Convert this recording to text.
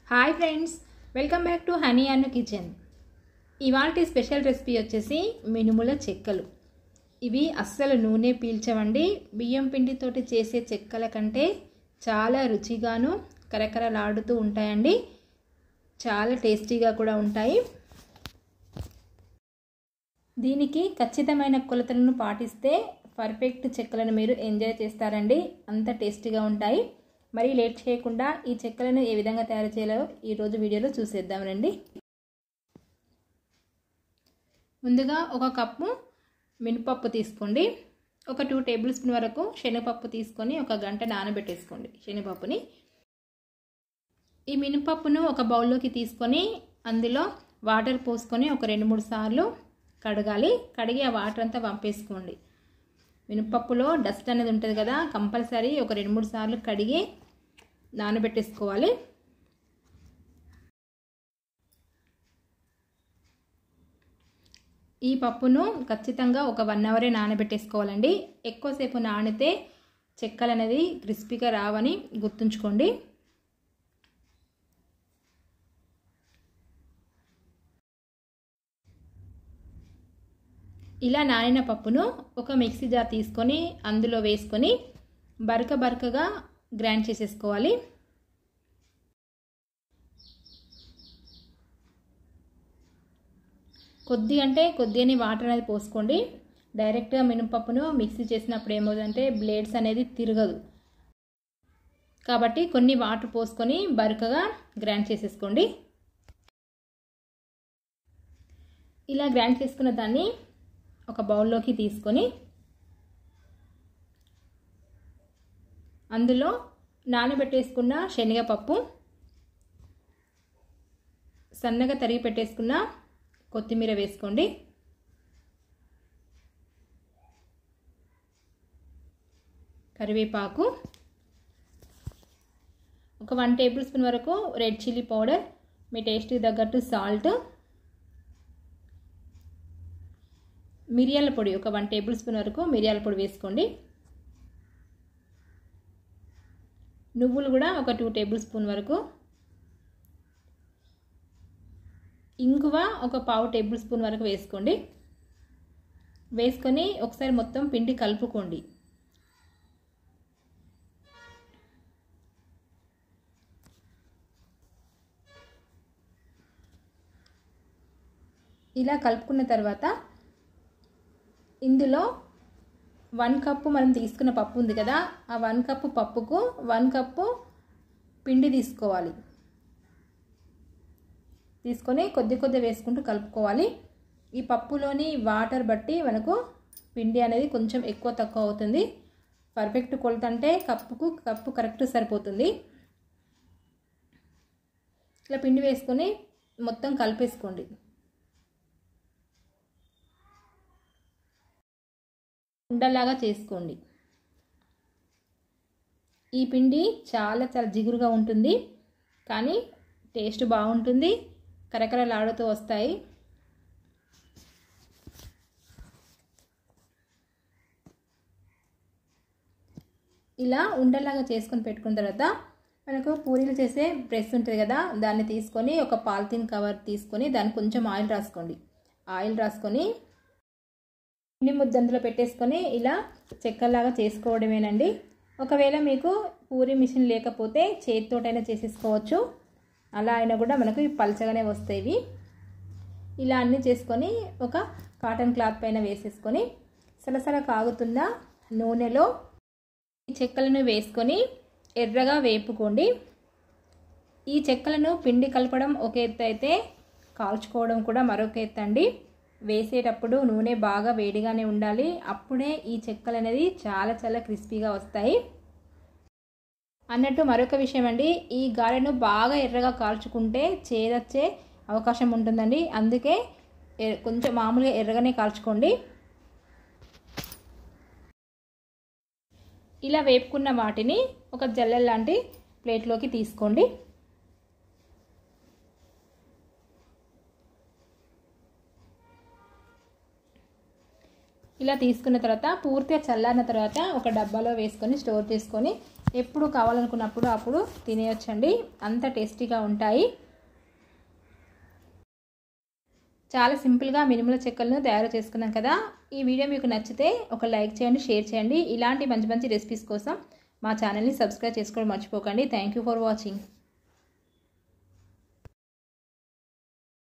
hi friends welcome back to honey Annu kitchen ఇవాళ special recipe వచ్చేసి మినుముల చెక్కలు ఇవి అస్సలు నూనె పీల్చవండి బియ్యం పిండితోటి చేసే చెక్కల కంటే చాలా రుచిగాను కరకరలాడుతూ ఉంటాయండి చాలా టేస్టీగా కూడా ఉంటాయి దీనికి ఖచ్చితమైన కొలతలను పాటిస్తే పర్ఫెక్ట్ చెక్కలను మీరు ఎంజాయ్ చేస్తారండి అంత టేస్టీగా ఉంటాయి మరి లేట్ చేయకుండా ఈ చెక్కలను ఏ విధంగా తయారు చేయాలో ఈరోజు వీడియోలో చూసేద్దాం రండి ముందుగా ఒక కప్పు మినపప్పు తీసుకోండి ఒక టూ టేబుల్ స్పూన్ వరకు శనగపప్పు తీసుకొని ఒక గంట నానబెట్టేసుకోండి శనగపప్పుని ఈ మినపప్పును ఒక బౌల్లోకి తీసుకొని అందులో వాటర్ పోసుకొని ఒక రెండు మూడు సార్లు కడగాలి కడిగి ఆ వాటర్ అంతా పంపేసుకోండి మినపప్పులో డస్ట్ అనేది ఉంటుంది కదా కంపల్సరీ ఒక రెండు మూడు సార్లు కడిగి నానబెట్టేసుకోవాలి ఈ పప్పును ఖచ్చితంగా ఒక వన్ అవరే నానబెట్టేసుకోవాలండి ఎక్కువసేపు నానితే చెక్కలు అనేది క్రిస్పీగా రావని గుర్తుంచుకోండి ఇలా నానిన పప్పును ఒక మిక్సీ జార్ తీసుకొని అందులో వేసుకొని బరక బరకగా గ్రైండ్ చేసేసుకోవాలి కొద్ది అంటే కొద్దిగానే వాటర్ అనేది పోసుకోండి డైరెక్ట్గా మినపప్పును మిక్సీ చేసినప్పుడు ఏమవుతుందంటే బ్లేడ్స్ అనేది తిరగదు కాబట్టి కొన్ని వాటర్ పోసుకొని బరకగా గ్రైండ్ చేసేసుకోండి ఇలా గ్రైండ్ చేసుకున్న దాన్ని ఒక బౌల్లోకి తీసుకొని అందులో నానబెట్టేసుకున్న శనగపప్పు సన్నగా తరిగి పెట్టేసుకున్న కొత్తిమీర వేసుకోండి కరివేపాకు ఒక వన్ టేబుల్ స్పూన్ వరకు రెడ్ చిల్లీ పౌడర్ మీ టేస్ట్కి తగ్గట్టు సాల్ట్ మిరియాల పొడి ఒక వన్ టేబుల్ స్పూన్ వరకు మిరియాల పొడి వేసుకోండి నువ్వులు కూడా ఒక టూ టేబుల్ స్పూన్ వరకు ఇంగువ ఒక పావు టేబుల్ స్పూన్ వరకు వేసుకోండి వేసుకొని ఒకసారి మొత్తం పిండి కలుపుకోండి ఇలా కలుపుకున్న తర్వాత ఇందులో వన్ కప్పు మనం తీసుకున్న పప్పు ఉంది కదా ఆ వన్ కప్పు పప్పుకు వన్ కప్పు పిండి తీసుకోవాలి తీసుకొని కొద్ది కొద్ది వేసుకుంటూ కలుపుకోవాలి ఈ పప్పులోని వాటర్ బట్టి మనకు పిండి అనేది కొంచెం ఎక్కువ తక్కువ అవుతుంది పర్ఫెక్ట్ కొలత అంటే కప్పుకు కప్పు కరెక్ట్ సరిపోతుంది ఇట్లా పిండి వేసుకొని మొత్తం కలిపేసుకోండి ఉండలాగా చేసుకోండి ఈ పిండి చాలా చాలా జిగురుగా ఉంటుంది కానీ టేస్ట్ బాగుంటుంది కరకరలాడుతూ వస్తాయి ఇలా ఉండలాగా చేసుకొని పెట్టుకున్న తర్వాత మనకు పూరీలు చేసే ప్రెస్ ఉంటుంది కదా దాన్ని తీసుకొని ఒక పాలిథిన్ కవర్ తీసుకొని దాన్ని కొంచెం ఆయిల్ రాసుకోండి ఆయిల్ రాసుకొని పిండి ముద్దంతలో పెట్టేసుకొని ఇలా చెక్కలాగా చేసుకోవడమేనండి ఒకవేళ మీకు పూరి మిషన్ లేకపోతే చేతితోటైనా చేసేసుకోవచ్చు అలా అయినా కూడా మనకు పలచగానే వస్తాయి ఇలా అన్నీ చేసుకొని ఒక కాటన్ క్లాత్ పైన వేసేసుకొని సలసల కాగుతున్న నూనెలో ఈ చెక్కలను వేసుకొని ఎర్రగా వేపుకోండి ఈ చెక్కలను పిండి కలపడం ఒక ఎత్తు అయితే కాల్చుకోవడం కూడా మరొక ఎత్తు అండి వేసేటప్పుడు నూనె బాగా వేడిగానే ఉండాలి అప్పుడే ఈ చెక్కలు అనేది చాలా చాలా క్రిస్పీగా వస్తాయి అన్నట్టు మరొక విషయం అండి ఈ గారెను బాగా ఎర్రగా కాల్చుకుంటే చేదొచ్చే అవకాశం ఉంటుందండి అందుకే కొంచెం మామూలుగా ఎర్రగానే కాల్చుకోండి ఇలా వేపుకున్న వాటిని ఒక జల్లె లాంటి ప్లేట్లోకి తీసుకోండి ఇలా తీసుకున్న తర్వాత పూర్తిగా చల్లారిన తర్వాత ఒక డబ్బాలో వేసుకొని స్టోర్ చేసుకొని ఎప్పుడు కావాలనుకున్నప్పుడు అప్పుడు తినేయొచ్చండి అంత టేస్టీగా ఉంటాయి చాలా సింపుల్గా మినుముల చెక్కలను తయారు చేసుకున్నాం కదా ఈ వీడియో మీకు నచ్చితే ఒక లైక్ చేయండి షేర్ చేయండి ఇలాంటి మంచి మంచి రెసిపీస్ కోసం మా ఛానల్ని సబ్స్క్రైబ్ చేసుకోవడం మర్చిపోకండి థ్యాంక్ యూ ఫర్ వాచింగ్